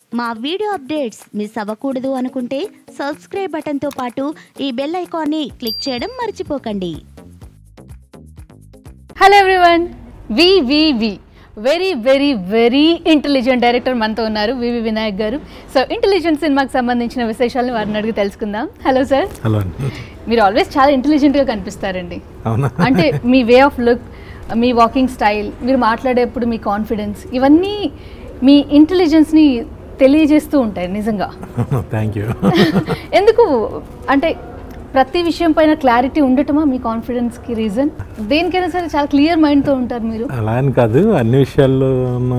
మా video updates miss అవ్వకూడదు అనుకుంటే సబ్స్క్రైబ్ బటన్తో పాటు ఈ బెల్ ఐకాన్ని క్లిక్ చేయడం మర్చిపోకండి hello everyone we we we very very very intelligent director మనతో ఉన్నారు వివి వినాయక్ గారు సో ఇంటెలిజెంట్ సినిమాకి సంబంధించిన విశేషాలను వారిని అడిగి తెలుసుకుందాం హలో సార్ హలో అండి మీరు ఆల్వేస్ చాలా ఇంటెలిజెంట్గా కనిపిస్తారండి అవునా అంటే మీ వే ఆఫ్ లుక్ మీ వాకింగ్ స్టైల్ మీరు మాట్లాడేప్పుడు మీ కాన్ఫిడెన్స్ ఇవన్నీ మీ ఇంటెలిజెన్స్ని తెలియజేస్తూ ఉంటాయి నిజంగా థ్యాంక్ యూ ఎందుకు అంటే ప్రతి విషయం పైన క్లారిటీ ఉండటమా మీ కాన్ఫిడెన్స్కి రీజన్ దేనికైనా సరే చాలా క్లియర్ మైండ్తో ఉంటారు మీరు అలా అని కాదు అన్ని విషయాల్లో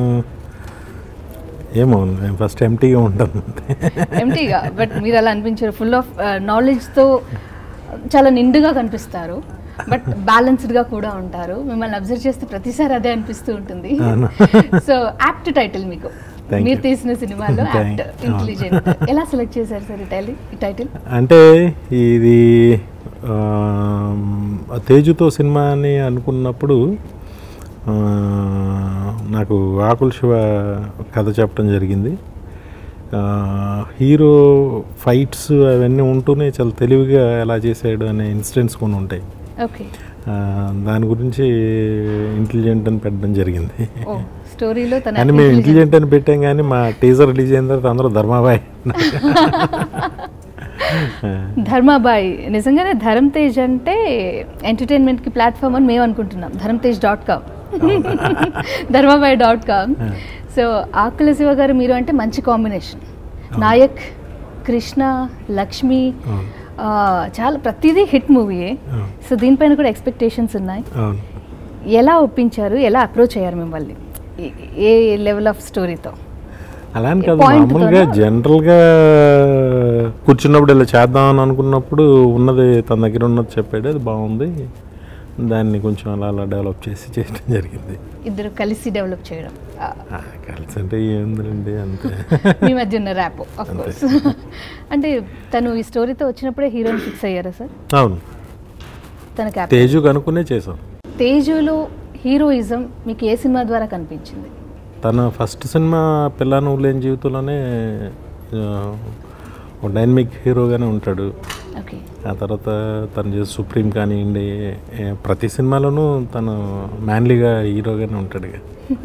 ఏమో నేను ఫస్ట్ ఎంటీగా ఉంటాను అంతే ఎంటీగా బట్ మీరు అలా అనిపించారు ఫుల్ ఆఫ్ నాలెడ్జ్తో చాలా నిండుగా కనిపిస్తారు బట్ బ్యాలెన్స్డ్గా కూడా ఉంటారు మిమ్మల్ని అబ్జర్వ్ చేస్తే ప్రతిసారి అదే అనిపిస్తూ ఉంటుంది అవునా? సో యాప్ట్ టైటిల్ మీకు Thank మీరు you. తీసిన సినిమాలో Thank- యాప్ట్ ఇంటెలిజెంట్ ఎలా సెలెక్ట్ చేశారు సార్ ఈ టైటిల్ ఈ టైటిల్ అంటే ఇది ఆ, తేజుతో సినిమా అని అనుకున్నప్పుడు ఆ, నాకు ఆకుల శివ కథ చెప్పడం జరిగింది ఆ, హీరో ఫైట్స్ అవన్నీ ఉంటూనే చాలా తెలివిగా ఎలా చేశాడు అనే ఇన్సిడెంట్స్ కొన్ని ఉంటాయి ఓకే ఆ, దాని గురించి ఇంటెలిజెంట్ అని పెట్టడం జరిగింది ఓ స్టోరీలో తన కానీ మేము intelligence- ఇంటెలిజెంట్ అని పెట్టాం కానీ మా టీజర్ రిలీజ్ అయిన తర్వాత అందరూ ధర్మాబాయ్ ధర్మాబాయ్ నిజంగానే ధరమ్ తేజ్ అంటే ఎంటర్టైన్మెంట్కి ప్లాట్ఫామ్ అని మేము అనుకుంటున్నాం Dharam Tej dot com Dharmabhai dot com so Akula Shiva గారు మీరు అంటే మంచి కాంబినేషన్ నాయక్ కృష్ణ లక్ష్మి అవును. ఆ, చాలా ప్రతిదీ హిట్ మూవీయే అవును. సో దీనిపైన కూడా ఎక్స్పెక్టేషన్స్ ఉన్నాయి అవును ఎలా ఒప్పించారు ఎలా అప్రోచ్ అయ్యారు మిమ్మల్ని ఏ- ఏ లెవెల్ ఆఫ్ స్టోరీతో అలా అని కాదు Point మామూలుగా తోనా? జనరల్గా కూర్చున్నప్పుడు ఇలా చేద్దామని అనుకున్నప్పుడు ఉన్నది తన దగ్గర ఉన్నది చెప్పాడు అది బాగుంది దాన్ని కొంచెం అలా అలా డెవలప్ చేసి చేయడం జరిగింది ఇద్దరు కలిసి డెవలప్ చేయడం ఆ, ఆ, కలిసి అంటే ఏందండి అంతే మీ మధ్య ఉన్న ర్యాప్ ఆఫ్ కోర్స్ అంటే తను ఈ స్టోరీతో వచ్చినప్పుడే హీరోని ఫిక్స్ అయ్యారా సార్ అవును తన క్యాప్ తేజు కనుక్కునే చేసాం తేజులో హీరోయిజం మీకు ఏ సినిమా ద్వారా కనిపించింది తన ఫస్ట్ సినిమా పిల్ల నువ్వు లేని జీవితంలోనే ఆ, ఒక డైనమిక్ హీరోగానే ఉంటాడు ఓకే ఆ తర్వాత తను చేసే సుప్రీం కానివ్వండి ఏ, ప్రతి సినిమాలోనూ తను మ్యాన్లీగా హీరోగానే ఉంటాడు ఇక.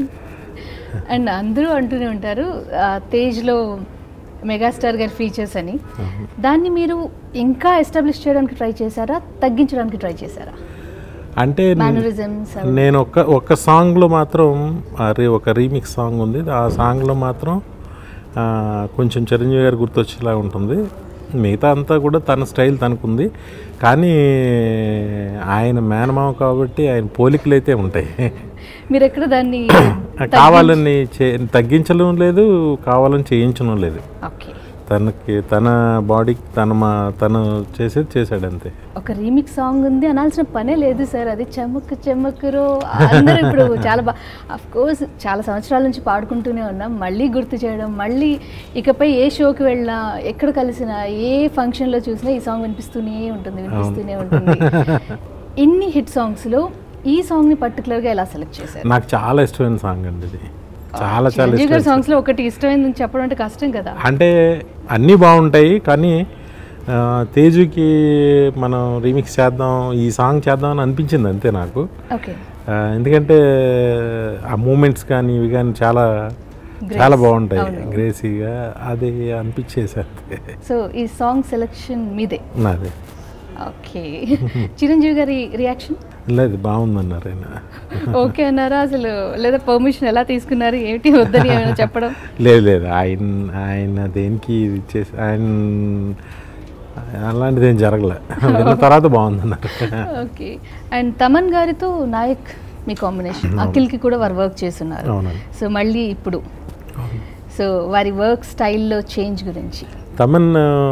అండ్ అందరూ అంటూనే ఉంటారు ఆ, తేజ్లో మెగాస్టార్ గారి ఫీచర్స్ అని దాన్ని మీరు ఇంకా ఎస్టాబ్లిష్ చేయడానికి ట్రై చేశారా తగ్గించడానికి ట్రై చేశారా అంటే Mannerisms అవి. నేను ఒక్క ఒక్క సాంగ్లో మాత్రం ఆ రీ ఒక రీమిక్స్ సాంగ్ ఉంది ఆ సాంగ్లో మాత్రం ఆ, కొంచెం చిరంజీవి గారు గుర్తొచ్చేలా ఉంటుంది మిగతా అంతా కూడా తన స్టైల్ తనకుంది కానీ ఆయన మేనమామ కాబట్టి ఆయన పోలికలు అయితే ఉంటాయి మీరు ఎక్కడ దాన్ని కావాలని చే తగ్గించడం లేదు కావాలని చేయించడం లేదు ఓకే తనకి తన బాడీకి తన మా తను చేసేది చేశాడు అంతే ఒక రీమిక్ సాంగ్ ఉంది అనాల్సిన పనే లేదు సార్ అది చెమ్మక్ చెమ్మకురో అందరూ ఇప్పుడు చాలా బా అఫ్ కోర్స్ చాలా సంవత్సరాల నుంచి పాడుకుంటూనే ఉన్నాం మళ్ళీ గుర్తు చేయడం మళ్ళీ ఇకపై ఏ షోకి వెళ్ళినా ఎక్కడ కలిసినా ఏ ఫంక్షన్లో చూసినా ఈ సాంగ్ వినిపిస్తూనే ఉంటుంది వినిపిస్తూనే ఉంటుంది ఇన్ని హిట్ సాంగ్స్లో ఈ సాంగ్ని పర్టికులర్గా ఎలా సెలెక్ట్ చేశారు నాకు చాలా ఇష్టమైన సాంగ్ అండి ఇది చాలా చాలా చిరంజీవి గారి ఇష్టం సాంగ్స్లో ఒకటి ఇష్టమైందని చెప్పడం అంటే కష్టం కదా అంటే అన్నీ బాగుంటాయి కానీ ఆ, తేజుకి మనం రీమిక్స్ చేద్దాం ఈ సాంగ్ చేద్దాం అని అనిపించింది అంతే నాకు ఓకే ఆ, ఎందుకంటే ఆ మూమెంట్స్ కానీ ఇవి కానీ చాలా చాలా బాగుంటాయి అవును. గ్రేసీగా అది అనిపించేసి అంతే సో ఈ సాంగ్ సెలెక్షన్ మీదే నాది ఓకే చిరంజీవి గారి రియాక్షన్ లేదు బాగుందన్నారు ఆయన ఓకే అన్నారా అసలు లేదా పర్మిషన్ ఎలా తీసుకున్నారు ఏమిటి వద్దని ఏమైనా చెప్పడం లేదు లేదు ఆయన ఆయన దేనికి ఇది చేసి ఆయన అలాంటిది ఏం జరగలే విన్న తర్వాత బాగుందన్నారు ఓకే అండ్ తమన్ గారితో నాయక్ మీ కాంబినేషన్ అఖిల్కి కూడా వారు వర్క్ చేస్తున్నారు అవునండి సో మళ్ళీ ఇప్పుడు సో వారి వర్క్ స్టైల్లో చేంజ్ గురించి తమన్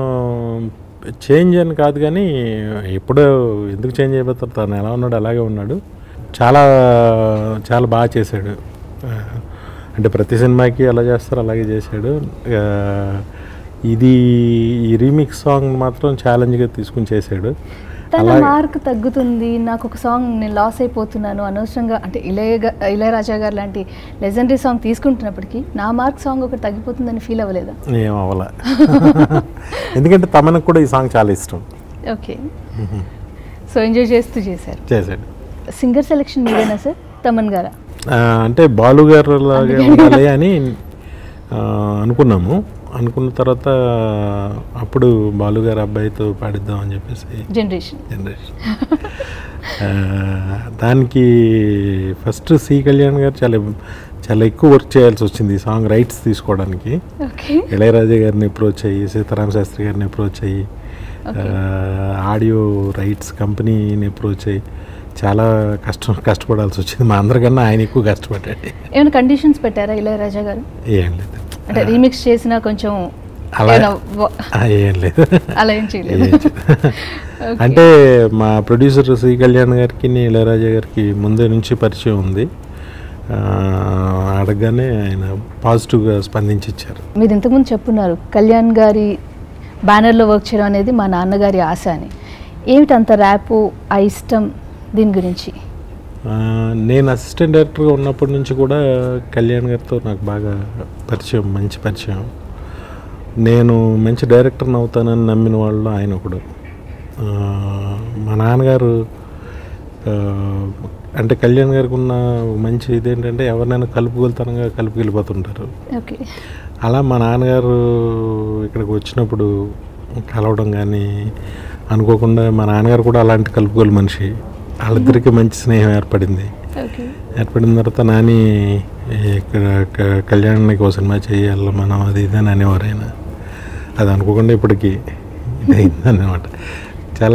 చేంజ్ అని కాదు కానీ ఎప్పుడో ఎందుకు చేంజ్ అయిపోతారు తను ఎలా ఉన్నాడు అలాగే ఉన్నాడు చాలా చాలా బాగా చేశాడు ఆ, అంటే ప్రతి సినిమాకి ఎలా చేస్తారో అలాగే చేశాడు ఆ, ఇది ఈ రీమిక్స్ సాంగ్ మాత్రం ఛాలెంజ్గా తీసుకుని చేశాడు తన అలాగే. మార్క్ తగ్గుతుంది నాకు ఒక సాంగ్ నేను లాస్ అయిపోతున్నాను అనవసరంగా అంటే ఇళయ ఇళయరాజా గారు లాంటి లెజెండరీ సాంగ్ తీసుకుంటున్నప్పటికీ నా మార్క్ సాంగ్ ఒకటి తగ్గిపోతుందని ఫీల్ అవ్వలేదా ఏం అవ్వలే ఎందుకంటే తమనకు కూడా ఈ సాంగ్ చాలా ఇష్టం ఓకే సో ఎంజాయ్ చేస్తూ చేశారు చేశాడు సింగర్ సెలెక్షన్ మీరేనా సార్ తమన్ గారా ఆ, అంటే బాలు గారు లాగే ఉండాలి అని ఆ, అనుకున్నాము అనుకున్న తర్వాత అప్పుడు బాలు గారు అబ్బాయితో పాడిద్దాం అని చెప్పేసి జనరేషన్ జనరేషన్ ఆ, దానికి ఫస్ట్ సి కళ్యాణ్ గారు చాలా చాలా ఎక్కువ వర్క్ చేయాల్సి వచ్చింది ఈ సాంగ్ రైట్స్ తీసుకోవడానికి ఓకే ఇళయరాజా గారిని అప్రోచ్ అయ్యి సీతారామ శాస్త్రి గారిని అప్రోచ్ అయ్యి ఆడియో రైట్స్ కంపెనీని అప్రోచ్ అయ్యి చాలా కష్టం కష్టపడాల్సి వచ్చింది మా అందరికన్నా ఆయన ఎక్కువ కష్టపడ్డాడు ఏమైనా కండిషన్స్ పెట్టారా ఇళయరాజా గారు ఏం లేదు అంటే రీమిక్స్ చేసినా కొంచెం అలా ఏమైనా వ- ఆ, ఏం లేదు అలా ఏం చేయలేదు ఏం చేయలేదు. అంటే మా ప్రొడ్యూసర్ శ్రీ కళ్యాణ్ గారికి ఇళయరాజా గారికి ముందే నుంచి పరిచయం ఉంది ఆ, అడగగానే ఆయన పాజిటివ్గా స్పందించి ఇచ్చారు మీరు ఇంతకుముందు చెప్పున్నారు కళ్యాణ్ గారి బ్యానర్లో వర్క్ చేయడం అనేది మా నాన్నగారి ఆశ అని ఏమిటి అంత ర్యాపు ఆ ఇష్టం దీని గురించి ఆ, నేను అసిస్టెంట్ డైరెక్టర్గా ఉన్నప్పటి నుంచి కూడా కళ్యాణ్ గారితో నాకు బాగా పరిచయం మంచి పరిచయం నేను మంచి డైరెక్టర్ని అవుతానని నమ్మిన వాళ్ళు ఆయన ఒకడు ఆ, మా నాన్నగారు ఆ, అంటే కళ్యాణ్ గారికి ఉన్న మంచి ఇదేంటంటే ఎవరినైనా కలుపుగోలుతనంగా కలుపుకెళ్ళిపోతుంటారు ఓకే అలా మా నాన్నగారు ఇక్కడికి వచ్చినప్పుడు కలవడం కానీ అనుకోకుండా మా నాన్నగారు కూడా అలాంటి కలుపుకోలు మనిషి వాళ్ళిద్దరికి మంచి స్నేహం ఏర్పడింది ఓకే ఏర్పడిన తర్వాత నాని ఇక్కడ క- కళ్యాణానికి ఒక సినిమా చేయాలి మనం అది ఇది అని అనేవారు ఆయన అది అనుకోకుండా ఇప్పటికి ఇదైంది అనమాట చాలా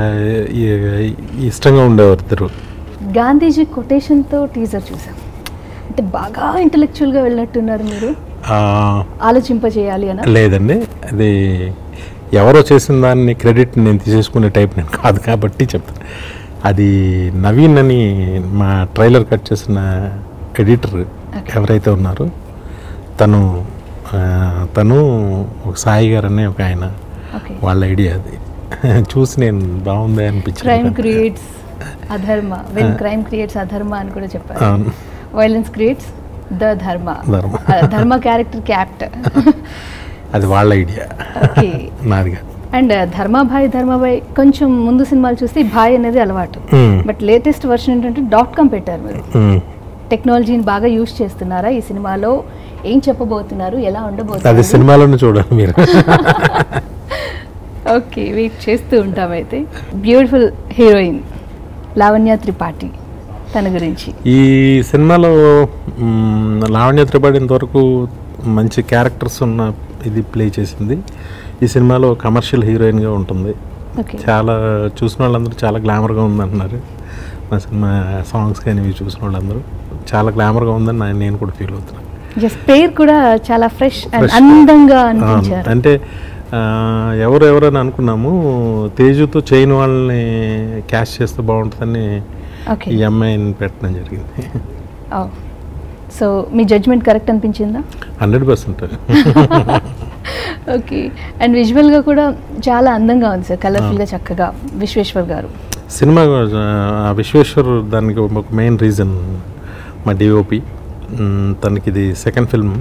ఈ- ఇష్టంగా ఉండేవారు ఇద్దరు గాంధీజీ కొటేషన్తో టీజర్ చూసాం అంటే బాగా ఇంటలెక్చువల్గా వెళ్ళినట్టున్నారు మీరు ఆ, ఆలోచింపజేయాలి అని లేదండి అది ఎవరో చేసిన దాన్ని క్రెడిట్ నేను తీసేసుకునే టైప్ నేను కాదు కాబట్టి చెప్తాను అది నవీన్ అని మా ట్రైలర్ కట్ చేసిన ఎడిటర్ ఎవరైతే ఉన్నారో తను ఆ, తను ఒక సాయి గారు అనే ఒక ఆయన ఓకే వాళ్ళ ఐడియా అది చూసి నేను బాగుంది క్రైమ్ అనిపించింది క్రియేట్స్ అధర్మ వెన్ క్రైమ్ క్రియేట్స్ అధర్మ అని కూడా చెప్పారు అవును. వైలెన్స్ క్రియేట్స్ ద ధర్మ ధర్మ. ఆ, ధర్మ క్యారెక్టర్ క్యాప్ట్ అది వాళ్ళ ఐడియా ఓకే నాది కాదు అండ్ ధర్మాభాయ్ ధర్మాభాయ్ కొంచెం ముందు సినిమాలు చూస్తే ఈ భాయ్ అనేది అలవాటు మ్మ్. బట్ లేటెస్ట్ వర్షన్ ఏంటంటే డాట్ కామ్ పెట్టారు మీరు ఉమ్. టెక్నాలజీని బాగా యూజ్ చేస్తున్నారా ఈ సినిమాలో ఏం చెప్పబోతున్నారు ఎలా అది ఉండబోతున్నారు సినిమాలోనే చూడాలి మీరు ఓకే వెయిట్ చేస్తూ ఉంటాం అయితే బ్యూటిఫుల్ హీరోయిన్ లావణ్య త్రిపాఠి తన గురించి ఈ సినిమాలో మ్, లావణ్య త్రిపాఠి ఇంతవరకు మంచి క్యారెక్టర్స్ ఉన్న ఇది ప్లే చేసింది ఈ సినిమాలో కమర్షియల్ హీరోయిన్గా ఉంటుంది ఓకే చాలా చూసిన వాళ్ళందరూ చాలా గ్లామర్గా ఉందంటున్నారు మా సినిమా సాంగ్స్ కానీ ఇవి చూసిన వాళ్ళందరూ చాలా గ్లామర్గా ఉందని నా- నేను కూడా ఫీల్ అవుతున్నాను జస్ట్ పేరు కూడా చాలా ఫ్రెష్ అండ్ Fresh. అందంగా అవును. అనిపించారు అంటే ఆ, ఎవరు ఎవరని అనుకున్నాము తేజుతో చైన్ వాళ్ళని క్యాష్ చేస్తే బాగుంటుందని ఓకే ఈ అమ్మాయిని పెట్టడం జరిగింది సో మీ జడ్జ్మెంట్ కరెక్ట్ అనిపించిందా హండ్రెడ్ పర్సెంట్ ఓకే అండ్ విజువల్గా కూడా చాలా అందంగా ఉంది సార్ కలర్ఫుల్గా చక్కగా విశ్వేశ్వర్ గారు సినిమా ఆ, విశ్వేశ్వర్ దానికి ఒక మెయిన్ రీజన్ మా డిఓపి తనకి ఇది సెకండ్ ఫిల్మ్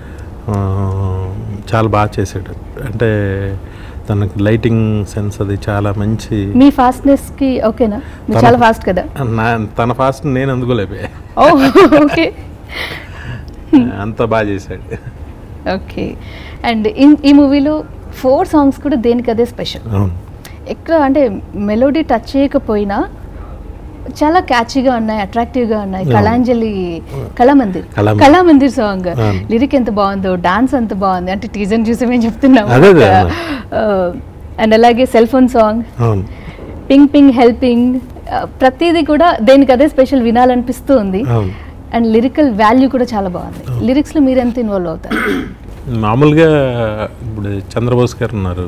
చాలా బాగా చేశాడు అంటే తనకి లైటింగ్ సెన్స్ అది చాలా మంచి మీ ఫాస్ట్నెస్కి ఓకేనా మీరు తన- చాలా ఫాస్ట్ కదా నా తన ఫాస్ట్ నేను అందుకోలేకపోయా ఓ ఓకే అంత బాగా చేశాడు ఓకే అండ్ ఈ మూవీలో ఫోర్ సాంగ్స్ కూడా దేనికి అదే స్పెషల్ అవును ఎక్కడ అంటే మెలోడీ టచ్ చేయకపోయినా చాలా క్యాచీగా ఉన్నాయి అట్రాక్టివ్గా ఉన్నాయి Yeah. కళాంజలి కళామందిర్ కళామందిర్. కళామందిర్ సాంగ్ అవును. లిరిక్ ఎంత బాగుందో డాన్స్ ఎంత బాగుంది అంటే టీజర్ చూసి మేము చెప్తున్నాము అదే, అదే, అండ్ అలాగే సెల్ ఫోన్ సాంగ్ అవును పింగ్ పింగ్ హెల్పింగ్ ప్రతిదీ కూడా దేనికి అదే స్పెషల్ వినాలనిపిస్తూ ఉంది అవును అండ్ లిరికల్ వాల్యూ కూడా చాలా బాగుంది లిరిక్స్లో మీరు ఎంత ఇన్వాల్వ్ అవుతారు మామూలుగా ఇప్పుడు చంద్రబోస్ గారు ఉన్నారు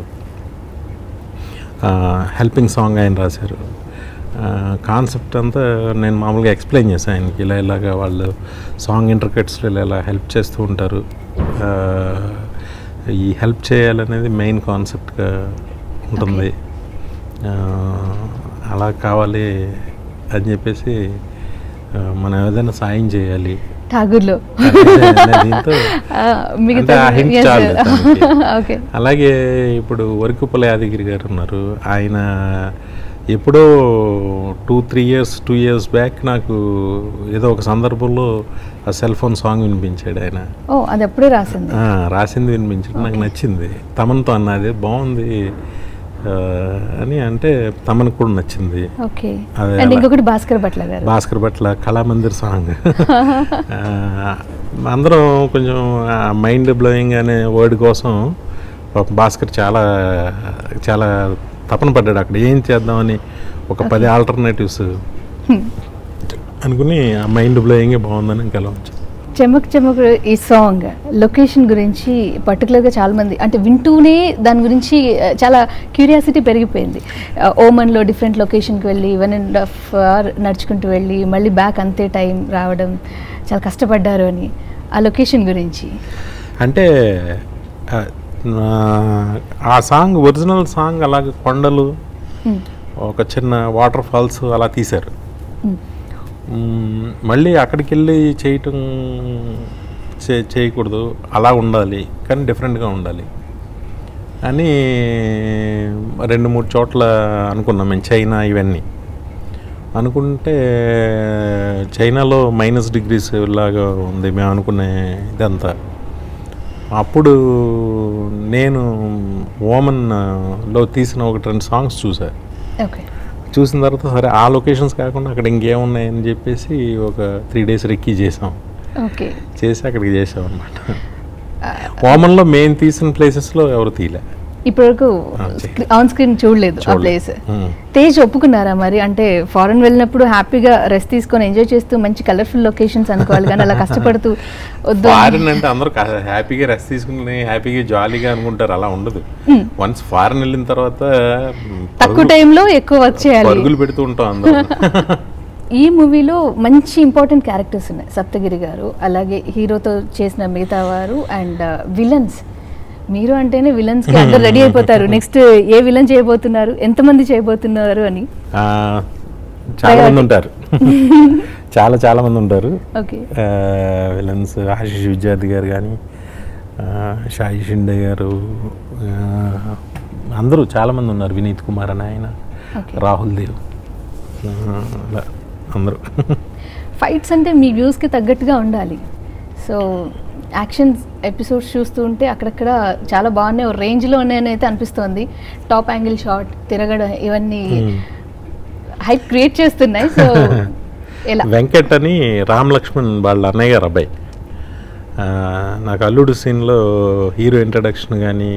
హెల్పింగ్ సాంగ్ ఆయన రాశారు కాన్సెప్ట్ అంతా నేను మామూలుగా ఎక్స్ప్లెయిన్ చేశాను ఆయనకి ఇలా ఇలాగా వాళ్ళు సాంగ్ ఇంటర్కెట్స్లో ఇలా ఇలా హెల్ప్ చేస్తూ ఉంటారు ఆ, ఈ హెల్ప్ చేయాలనేది మెయిన్ కాన్సెప్ట్గా ఉంటుంది ఆ, అలా కావాలి అని చెప్పేసి ఆ, మనం ఏదైనా సాయం చేయాలి ఠాగూర్లో అనే దీంతో ఆ, మిగతా అంటే ఆ hint Yes, చాలు sir. తనకి. ఓకే అలాగే ఇప్పుడు వరకుపల యాదగిరి గారు ఉన్నారు ఆయన ఎప్పుడో two three years two years back నాకు ఏదో ఒక సందర్భంలో ఆ సెల్ ఫోన్ సాంగ్ వినిపించాడు ఆయన ఓ అది ఎప్పుడే రాసింది ఆ, రాసింది వినిపించాడు నాకు నచ్చింది తమన్తో అన్నది బాగుంది ఆ, అని అంటే తమను కూడా నచ్చింది ఓకే అదే అండ్ అలా. ఇంకొకటి భాస్కర్ భట్ల గారు భాస్కర్ భట్ల కళామందిర్ సాంగ్ ఆ, అందరం కొంచెం మైండ్ బ్లోయింగ్ అనే వర్డ్ కోసం పాపం భాస్కర్ చాలా చాలా తపన పడ్డాడు అక్కడ ఏం చేద్దామని ఒక పది ఆల్టర్నేటివ్స్ అనుకుని ఆ మైండ్ బ్లోయింగే బాగుందని ఇంకా అలా వచ్చాం చెమక్ చెమక్ ఈ సాంగ్ లొకేషన్ గురించి పర్టికులర్గా చాలా మంది అంటే వింటూనే దాని గురించి ఆ, చాలా క్యూరియాసిటీ పెరిగిపోయింది ఆ, ఓమన్లో డిఫరెంట్ లొకేషన్కి వెళ్ళి వన్ అండ్ హాఫ్ అవర్ నడుచుకుంటూ వెళ్ళి మళ్ళీ బ్యాక్ అంతే టైం రావడం చాలా కష్టపడ్డారు అని ఆ లొకేషన్ గురించి అంటే ఆ, నా- ఆ సాంగ్ ఒరిజినల్ సాంగ్ అలాగే కొండలు Hmm. ఒక చిన్న వాటర్ ఫాల్స్ అలా తీశారు Hmm. మ్మ్, మళ్ళీ అక్కడికి వెళ్ళి చేయటం చే- చేయకూడదు అలా ఉండాలి కానీ డిఫరెంట్గా ఉండాలి అని రెండు మూడు చోట్ల అనుకున్నాం మేము చైనా ఇవన్నీ అనుకుంటే చైనాలో మైనస్ డిగ్రీస్ లాగా ఉంది మేము అనుకునే ఇదంతా అప్పుడు నేను ఓమన్లో తీసిన ఒకటి రెండు సాంగ్స్ చూసా ఓకే చూసిన తర్వాత సరే ఆ లొకేషన్స్ కాకుండా అక్కడ ఇంకేమున్నాయని చెప్పేసి ఒక త్రీ డేస్ రెక్కీ చేసాం ఓకే చేసి అక్కడికి చేసాం అనమాట ఓమన్లో మెయిన్ తీసిన ప్లేసెస్లో ఎవరు తీయలే ఇప్పటివరకు ఆ, చెయ్. ఆన్ స్క్రీన్ చూడలేదు ఆ చూడలే. ప్లేస్ మ్మ్. తేజ్ ఒప్పుకున్నారా మరి అంటే ఫారెన్ వెళ్ళినప్పుడు హ్యాపీగా రెస్ట్ తీసుకొని ఎంజాయ్ చేస్తూ మంచి కలర్ఫుల్ లొకేషన్స్ అనుకోవాలి కానీ అలా కష్టపడుతూ వద్దు అని- ఫారిన్ అంటే అందరూ కా- హ్యాపీగా రెస్ట్ తీసుకుని హ్యాపీగా జాలీగా అనుకుంటారు అలా ఉండదు వన్స్ ఫారిన్ వెళ్ళిన తర్వాత మ్, తక్కువ పరుగులు- టైంలో ఎక్కువ వర్క్ చేయాలి పరుగులు పెడుతూ ఉంటాం అందరూ ఈ మూవీలో మంచి ఇంపార్టెంట్ క్యారెక్టర్స్ ఉన్నాయి సప్తగిరి గారు అలాగే హీరోతో చేసిన మిగతా వారు అండ్ విలన్స్ మీరు అంటేనే విలన్స్ కి అందరు రెడీ అయిపోతారు నెక్స్ట్ ఏ విలన్ చేయబోతున్నారు ఎంతమంది చేయబోతున్నారు అని ఆ, చాలా మంది ఉంటారు చాలా చాలా మంది ఉంటారు ఓకే విలన్స్ ఆశిష్ విద్యార్థి గారు కానీ షాయి షిండే గారు ఆ, అందరూ చాలామంది ఉన్నారు వినీత్ కుమార్ అని ఆయన ఓకే రాహుల్ దేవ్ ఆ, అలా అందరూ ఫైట్స్ అంటే మీ వ్యూస్కి తగ్గట్టుగా ఉండాలి సో యాక్షన్ ఎపిసోడ్స్ చూస్తూ ఉంటే అక్కడక్కడ చాలా బాగున్నాయి ఓ రేంజ్లో ఉన్నాయని అయితే అనిపిస్తోంది టాప్ యాంగిల్ షాట్ తిరగడం ఇవన్నీ Hmm. హైప్ క్రియేట్ చేస్తున్నాయి సో ఎలా వెంకట్ అని రామ్ లక్ష్మణ్ వాళ్ళ అన్నయ్య గారు అబ్బాయి ఆ, నాకు అల్లుడు సీన్లో హీరో ఇంట్రడక్షన్ కానీ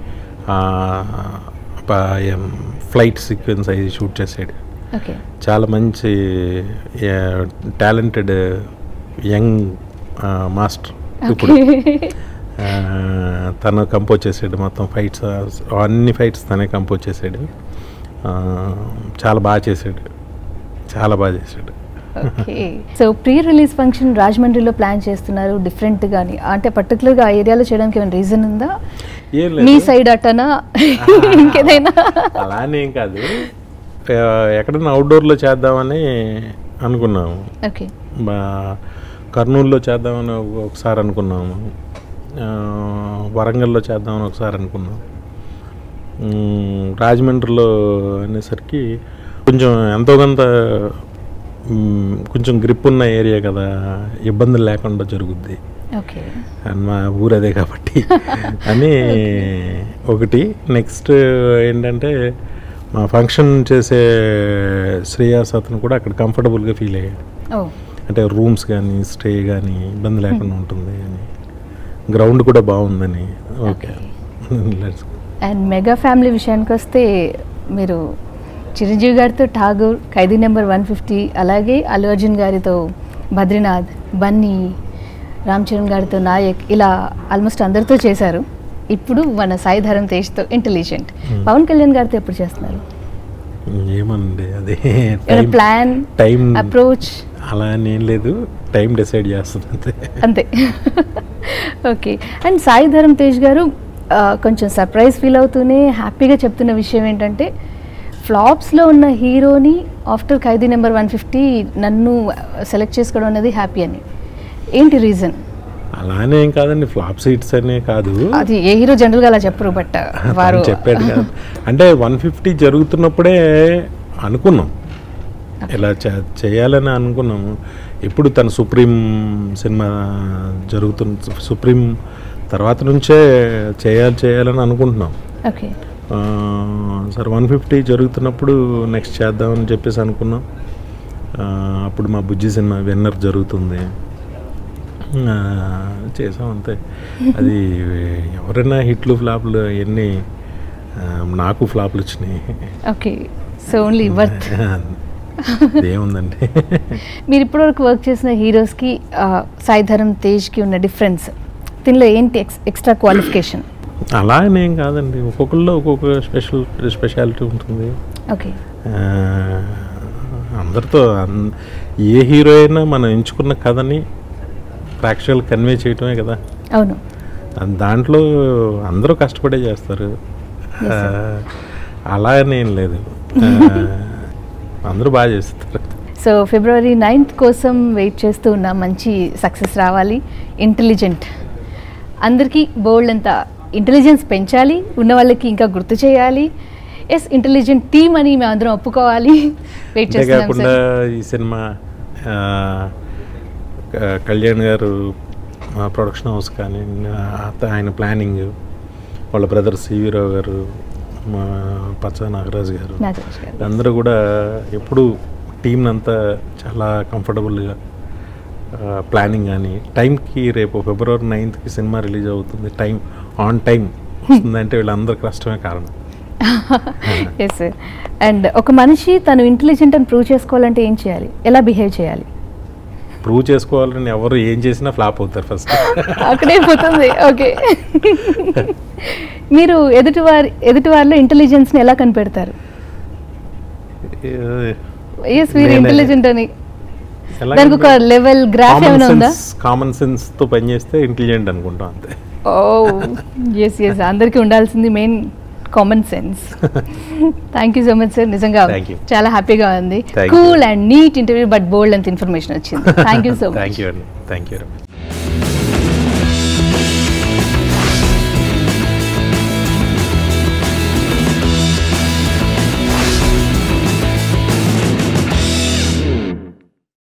ఫ్లైట్ సీక్వెన్స్ అవి షూట్ చేసాడు ఓకే చాలా మంచి టాలెంటెడ్ యంగ్ మాస్టర్ ఇప్పుడు ఆ, తను కంపోజ్ చేసాడు మొత్తం ఫైట్స్ అన్ని ఫైట్స్ తనే కంపోజ్ చేసాడు ఆ, చాలా బాగా చేసాడు చాలా బాగా చేసాడు okay so pre release function రాజమండ్రిలో ప్లాన్ చేస్తున్నారు డిఫరెంట్ గాని అంటే పర్టికులర్గా ఆ ఏరియాలో చేయడానికి ఏమైనా రీజన్ ఉందా ఏం మీ లేదు సైడ్ అటనా ఇంకేదైనా అలానే ఏం కాదు ఆ, ఎక్కడైనా అవుట్డోర్లో చేద్దామని అనుకున్నాము ఓకే బా కర్నూలులో చేద్దామని ఒక- ఒకసారి అనుకున్నాము ఆ, వరంగల్లో చేద్దామని ఒకసారి అనుకున్నాం మ్, రాజమండ్రిలో అనేసరికి కొంచెం ఎంతో కొంత మ్, కొంచెం గ్రిప్ ఉన్న ఏరియా కదా ఇబ్బందులు లేకుండా జరుగుద్ది ఓకే అండ్ మా ఊరు అదే కాబట్టి అని ఒకటి నెక్స్ట్ ఏంటంటే మా ఫంక్షన్ చేసే శ్రేయాస్ అతను కూడా అక్కడ కంఫర్టబుల్గా ఫీల్ అయ్యాడు ఓ అంటే రూమ్స్ కానీ స్టే కానీ ఇబ్బంది లేకుండా ఉంటుంది అని గ్రౌండ్ కూడా బాగుందని okay let's and mega family విషయానికి వస్తే మీరు చిరంజీవి గారితో Tagore Khaidi number one fifty అలాగే అల్లు అర్జున్ గారితో బద్రీనాథ్ బన్నీ రామ్ చరణ్ గారితో నాయక్ ఇలా ఆల్మోస్ట్ అందరితో చేశారు ఇప్పుడు మన సాయి ధరం తేజ్తో ఇంటెలిజెంట్ పవన్ కళ్యాణ్ గారితో ఎప్పుడు చేస్తున్నారు ఏమనండి అదే ప్లాన్ టైం అప్రోచ్ అలా అని ఏం లేదు టైం డిసైడ్ చేస్తుంది అంతే అంతే ఓకే అండ్ సాయి ధరం తేజ్ గారు ఆ, కొంచెం సర్ప్రైజ్ ఫీల్ అవుతూనే హ్యాపీగా చెప్తున్న విషయం ఏంటంటే ఫ్లాప్స్లో ఉన్న హీరోని after Khaidi number one fifty నన్ను సెలెక్ట్ చేసుకోవడం అనేది హ్యాపీ అని ఏంటి రీజన్ అలానే ఏం కాదండి ఫ్లాప్ సీట్స్ అనే కాదు అది ఏ హీరో జనరల్గా అలా చెప్పరు బట్ వారు తను చెప్పాడు కాదు అంటే వన్ ఫిఫ్టీ జరుగుతున్నప్పుడే అనుకున్నాం ఇలా చే- చేయాలని అనుకున్నాము ఇప్పుడు తన సుప్రీం సినిమా జరుగుతున్న సుప్రీం తర్వాత నుంచే చేయాలి చేయాలని అనుకుంటున్నాం ఓకే ఆ, సరే వన్ ఫిఫ్టీ జరుగుతున్నప్పుడు నెక్స్ట్ చేద్దామని చెప్పేసి అనుకున్నాం ఆ, అప్పుడు మా బుజ్జి సినిమా విన్నర్ జరుగుతుంది ఆ, చేసాం అంతే అది ఎవరైనా హిట్లు ఫ్లాప్లు అవన్నీ ఆ, నాకు ఫ్లాప్లు వచ్చినాయి ఓకే సో ఓన్లీ వర్త్ ఏముందండి మీరు ఇప్పటివరకు వర్క్ చేసిన హీరోస్కి సాయిధరం తేజ్కి ఉన్న డిఫరెన్స్ దీనిలో ఏంటి ఎక్స్ ఎక్స్ట్రా క్వాలిఫికేషన్ అలా అని ఏం కాదండి ఒక్కొక్కరిలో ఒక్కొక్క స్పెషల్ స్పెషాలిటీ ఉంటుంది ఓకే ఆ, అందరితో అన్- ఏ హీరో అయినా మనం ఎంచుకున్న కథని ప్రేక్షకులు కన్వే చేయటమే కదా అవును అన్- దాంట్లో అందరూ కష్టపడే చేస్తారు ఆ, అలా అని ఏం లేదు ఆ, అందరూ బాగా చేస్తారు సో ఫిబ్రవరి నైన్త్ కోసం వెయిట్ చేస్తూ ఉన్నాం మంచి సక్సెస్ రావాలి ఇంటెలిజెంట్ అందరికీ బోల్డ్ అంత ఇంటెలిజెన్స్ పెంచాలి ఉన్న వాళ్ళకి ఇంకా గుర్తు చేయాలి ఎస్ ఇంటెలిజెంట్ టీమ్ అని మేము అందరం ఒప్పుకోవాలి వెయిట్ చేస్తున్నాం అంతేకాకుండా సార్ ఈ సినిమా ఆ, క- కళ్యాణ్ గారు ప్రొడక్షన్ హౌస్ కానీ ఆ, అత- ఆయన ప్లానింగ్ వాళ్ళ బ్రదర్ సివిరావు గారు మా పచ్చ నాగరాజు గారు నాగరాజ్ గారు అందరూ కూడా ఎప్పుడు టీంని అంతా చాలా కంఫర్టబుల్గా ప్లానింగ్ కానీ టైంకి రేపు ఫిబ్రవరి నైన్త్కి సినిమా రిలీజ్ అవుతుంది టైం ఆన్ టైం వస్తుందంటే వీళ్ళందరి కష్టమే కారణం ఎస్ సార్ అండ్ ఒక మనిషి తను ఇంటెలిజెంట్ అని ప్రూవ్ చేసుకోవాలంటే ఏం చేయాలి ఎలా బిహేవ్ చేయాలి ప్రూవ్ చేసుకోవాలని ఎవరు ఏం చేసినా ఫ్లాప్ అవుతారు ఫస్ట్ అక్కడే పోతుంది ఓకే మీరు ఎదుటివారి ఎదుటివారిలో ఇంటెలిజెన్స్ని ఎలా కనిపెడతారు ఎస్ మీరు నేనే- ఇంటెలిజెంట్ అని దానికి ఒక లెవెల్ గ్రాఫ్ ఏమైనా ఉందా కామన్ సెన్స్తో పనిచేస్తే ఇంటెలిజెంట్ అనుకుంటాం అంతే ఓ ఎస్ ఎస్ అందరికీ ఉండాల్సింది main common sense thank you so much sir నిజంగా Thank you. చాలా హ్యాపీగా ఉంది Thank you. Cool and neat interview but బోల్డ్ అంత ఇన్ఫర్మేషన్ వచ్చింది thank you so much thank you అండి థ్యాంక్ యూ వెరీ మచ్